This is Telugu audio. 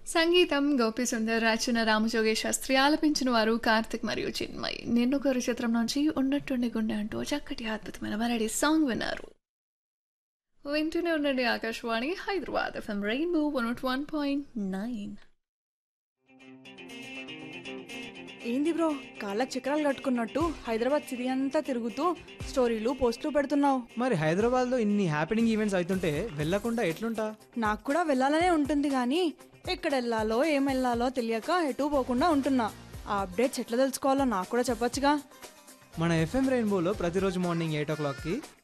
సంగీతం గోపి సుందర్ రచన రామజోగే శాస్త్రి ఆలపించిన వారు కార్తిక్ మరియు చిన్మయ్ నిన్నొకరు చిత్రం నుంచి ఉన్నట్టుండి గుండె అంటూ చక్కటి అద్భుతమైన మరడి సాంగ్ విన్నారు వింటూనే ఉండండి Akashvani Hyderabad FM Rainbow one one point nine ఏంది బ్రో కాళ్ళకి చక్రాలు కట్టుకున్నట్టు హైదరాబాద్ సిటీ అంతా తిరుగుతూ స్టోరీలు పోస్టులు పెడుతున్నావు మరి హైదరాబాద్లో ఇన్ని హ్యాపెనింగ్ ఈవెంట్స్ అవుతుంటే వెళ్ళకుండా ఎట్లుంటా నాకు కూడా వెళ్ళాలనే ఉంటుంది కానీ ఎక్కడ వెళ్ళాలో ఏం వెళ్ళాలో తెలియక ఎటు పోకుండా ఉంటున్నా ఆ అప్డేట్స్ ఎట్లా తెలుసుకోవాలో నాకు కూడా చెప్పొచ్చుగా మన ఎఫ్ఎం రెయిన్బోలో ప్రతిరోజు మార్నింగ్ ఎయిట్ ఓ క్లాక్కి